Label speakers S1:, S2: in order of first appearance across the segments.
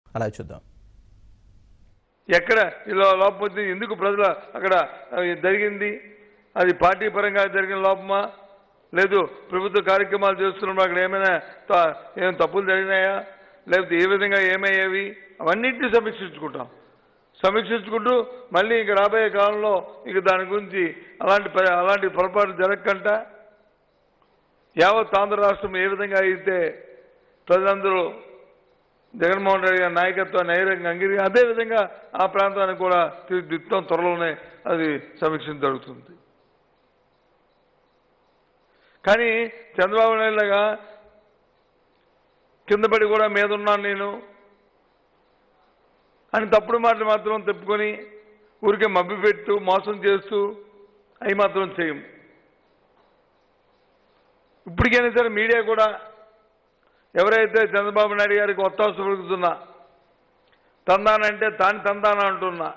S1: అలా చూద్దాం
S2: ఎక్కడ ఇలా లోపం వచ్చింది ఎందుకు ప్రజల అక్కడ అది జరిగింది అది పార్టీ పరంగా జరిగిన లోపమా లేదు ప్రభుత్వ కార్యక్రమాలు చేస్తున్నప్పుడు అక్కడ ఏమైనా త- ఏం తప్పులు జరిగినాయా లేకపోతే ఏ విధంగా ఏమయ్యేవి అవన్నింటినీ సమీక్షించుకుంటాం సమీక్షించుకుంటూ మళ్ళీ ఇంక రాబోయే కాలంలో ఇక దాని గురించి అలాంటి ప- అలాంటి పొరపాటు జరగకుండా యావత్ ఆంధ్ర రాష్ట్రం ఏ విధంగా అయితే ప్రజలందరూ జగన్మోహన్ రెడ్డి గారి నాయకత్వాన్ని నైరంగా అంగీరి అదే విధంగా ఆ ప్రాంతానికి కూడా తీర్చిదిద్దుతాం త్వరలోనే అది సమీక్ష జరుగుతుంది కానీ చంద్రబాబు నాయుడుగా కింద పడి కూడా మీద ఉన్నాను నేను అని తప్పుడు మాటలు మాత్రం తిప్పుకొని ఊరికే మభ్యపెట్టు మోసం చేస్తూ అవి మాత్రం చేయం ఇప్పటికైనా సరే మీడియా కూడా ఎవరైతే చంద్రబాబు నాయుడు గారికి ఒత్తాస పలుకుతున్నా తందానంటే తాను తందాన అంటున్నా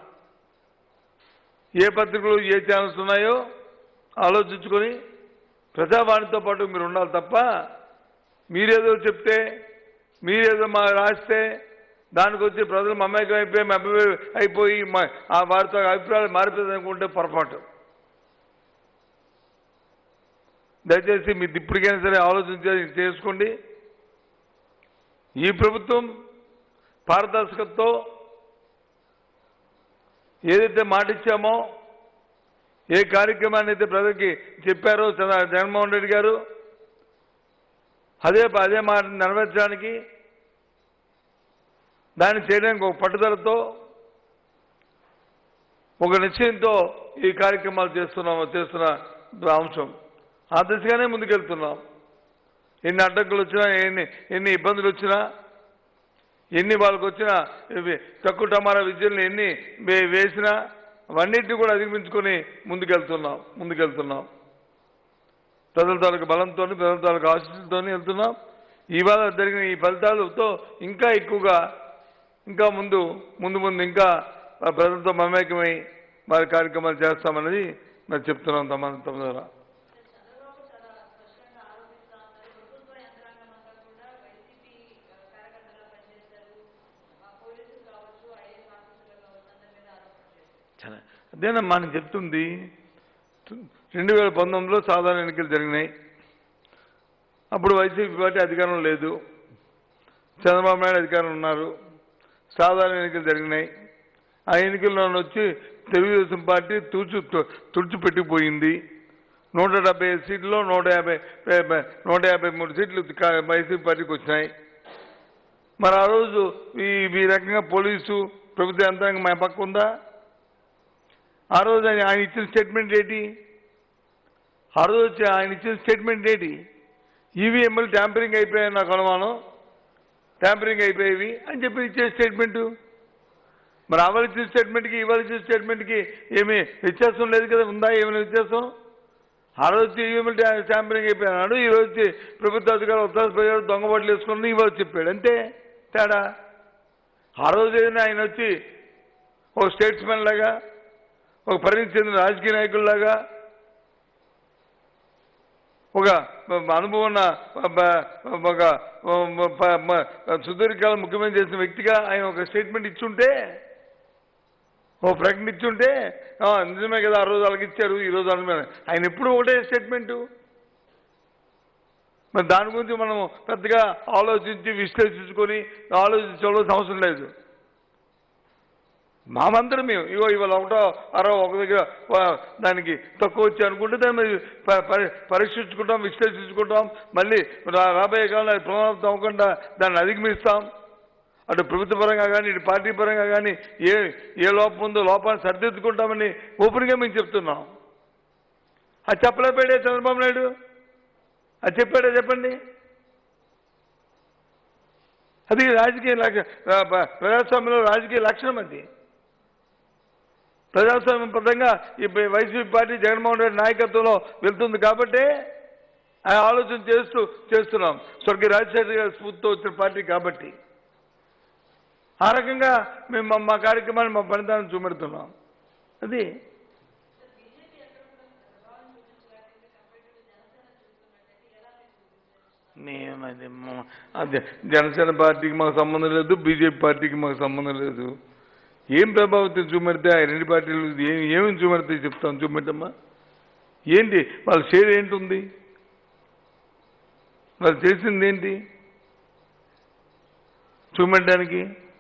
S2: ఏ పత్రికలు ఏ ఛానల్స్ ఉన్నాయో ఆలోచించుకొని ప్రజావాణితో పాటు మీరు ఉండాలి తప్ప మీరేదో చెప్తే మీరేదో మా రాస్తే దానికి వచ్చి ప్రజలు మమ్మకం అయిపోయి మమ్మీ అయిపోయి మా- ఆ వారితో అభిప్రాయాలు మారిపోతుంది అనుకుంటే పొరపాటు దయచేసి మీరు ఇప్పటికైనా సరే ఆలోచించే చేసుకోండి ఈ ప్రభుత్వం పారదర్శకతతో ఏదైతే మాట ఇచ్చామో ఏ కార్యక్రమాన్ని అయితే ప్రజలకి చెప్పారో చంద్ర- జగన్మోహన్ రెడ్డి గారు అదే అదే మాట నెరవేర్చడానికి దాన్ని చేయడానికి ఒక పట్టుదలతో ఒక నిశ్చయంతో ఈ కార్యక్రమాలు చేస్తున్నాం చేస్తున్న అంశం ఆ దిశగానే ముందుకెళ్తున్నాం ఎన్ని అడ్డంకులు వచ్చినా ఎన్ని ఎన్ని ఇబ్బందులు వచ్చినా ఎన్ని వాళ్ళకు వచ్చినా ఇవి తక్కువ టమారా విద్యలను ఎన్ని వే- వేసినా అవన్నిటిని కూడా అధిగమించుకొని ముందుకెళ్తున్నాం ముందుకెళ్తున్నాం ప్రజల తాలూకు బలంతో ప్రజల తాలూకు ఆశీస్సులతో వెళ్తున్నాం ఇవాళ జరిగిన ఈ ఫలితాలతో ఇంకా ఎక్కువగా ఇంకా ముందు ముందు ముందు ఇంకా ఆ ప్రజలతో మమేకమై వారి కార్యక్రమాలు చేస్తామన్నది మరి చెప్తున్నాం తమ తమ ద్వారా
S3: చంద్రబాబు చాలా స్పష్టంగా ఆరోపిస్తా ఉన్నారు ప్రభుత్వ యంత్రాంగం అంతా కూడా వైసీపీ కార్యకర్తగా పనిచేశారు ఆ పోలీసులు కావచ్చు ఐఏఎస్ ఆఫీసర్లు కావచ్చు అందరి మీద ఆరోపణ చేశారు
S2: చాలా అదేనమ్మా నేను చెప్తుంది రెండు వేల పంతొమ్మిదిలో సాధారణ ఎన్నికలు జరిగినాయి అప్పుడు వైసీపీ పార్టీ అధికారం లేదు చంద్రబాబు నాయుడు అధికారం ఉన్నారు సాధారణ ఎన్నికలు జరిగినాయి ఆ ఎన్నికల్లో వచ్చి తెలుగుదేశం పార్టీ తుడుచు తుడిచిపెట్టిపోయింది నూట డెబ్బై ఐదు సీట్లలో నూట యాభై నూట యాభై మూడు సీట్లు కా- వైసీపీ పార్టీకి వచ్చినాయి మరి ఆ రోజు ఈ ఈ రకంగా పోలీసు ప్రభుత్వ యంత్రాంగం మా పక్క ఉందా ఆ రోజు ఆయన ఆయన ఇచ్చిన స్టేట్మెంట్ ఏంటి ఆ రోజు వచ్చి ఆయన ఇచ్చిన స్టేట్మెంట్ ఏంటి ఈవీఎంలు ట్యాంపరింగ్ అయిపోయాయి నాకు అనుమానం ట్యాంపరింగ్ అయిపోయేవి అని చెప్పి ఇచ్చే స్టేట్మెంటు మరి అవల్ ఇచ్చిన స్టేట్మెంట్కి ఇవాళ ఇచ్చిన స్టేట్మెంట్కి ఏమీ వ్యత్యాసం లేదు కదా ఉందా ఏమైనా వ్యత్యాసం ఆ రోజు ఈవీఎంలు ట్యాంపరింగ్ అయిపోయినాడు ఈ రోజు వచ్చి ప్రభుత్వ అధికారులు ఉత్తరప్రదేశ్ దొంగబాట్లు వేసుకుని ఇవాళ చెప్పాడు అంతే తేడా ఆ రోజు ఏదైనా ఆయన వచ్చి ఒక స్టేట్స్మెన్ లాగా ఒక పరిణితి చెందిన రాజకీయ నాయకుల్లాగా ఒక అనుభవం ఉన్న ఒక సుదీర్ఘకాలం ముఖ్యమంత్రి చేసిన వ్యక్తిగా ఆయన ఒక స్టేట్మెంట్ ఇచ్చుంటే ఓ ప్రకటన ఇచ్చుంటే "ఆ, నిజమే కదా ఆ రోజు వాళ్ళకి ఇచ్చారు ఈ రోజు వాళ్ళకి ఇవ్వలేదు." ఆయన ఎప్పుడు ఒకటే స్టేట్మెంటు మరి దాని గురించి మనం పెద్దగా ఆలోచించి విశ్లేషించుకొని ఆలోచించవలసిన అవసరం లేదు మామందరం మేము ఇగో ఇవాళ ఒకటో అరవై ఒక దగ్గర ప- దానికి తక్కువ వచ్చి అనుకుంటే దాన్ని మరి ప- పరి- పరీక్షించుకుంటాం విశ్లేషించుకుంటాం మళ్ళీ రా- రాబోయే కాలంలో అది పునరావృతం అవ్వకుండా దాన్ని అధిగమిస్తాం అటు ప్రభుత్వ పరంగా కానీ ఇటు పార్టీ పరంగా కానీ ఏ ఏ లోపం ఉందో లోపాన్ని సరిదిద్దుకుంటామని ఓపెన్గా మేము చెప్తున్నాం అది చెప్పలేకపోయాడే చంద్రబాబు నాయుడు అది చెప్పాడే చెప్పండి అది రాజకీయ లక్ష రా- ప- ప్రజాస్వామ్యంలో రాజకీయ లక్షణం అది ప్రజాస్వామ్యబద్ధంగా ఈ ప- వైసీపీ పార్టీ జగన్మోహన్ రెడ్డి నాయకత్వంలో వెళ్తుంది కాబట్టి ఆ ఆలోచన చేస్తూ చేస్తున్నాం స్వర్గీయ రాజశేఖర్ గారి స్ఫూర్తితో వచ్చిన పార్టీ కాబట్టి ఆ రకంగా మేము మా- మా కార్యక్రమాన్ని మా ఫలితాన్ని చూపెడుతున్నాం అది మేము అది మ- అదే జనసేన పార్టీకి మాకు సంబంధం లేదు బీజేపీ పార్టీకి మాకు సంబంధం లేదు ఏం ప్రభావితం చూపెడితే ఆ రెండు పార్టీలు ఏం ఏమేమి చూపెడితే చెప్తాం చూపెట్టమ్మా ఏంటి వాళ్ళ షేర్ ఏంటుంది వాళ్ళు చేసింది ఏంటి చూపెట్టడానికి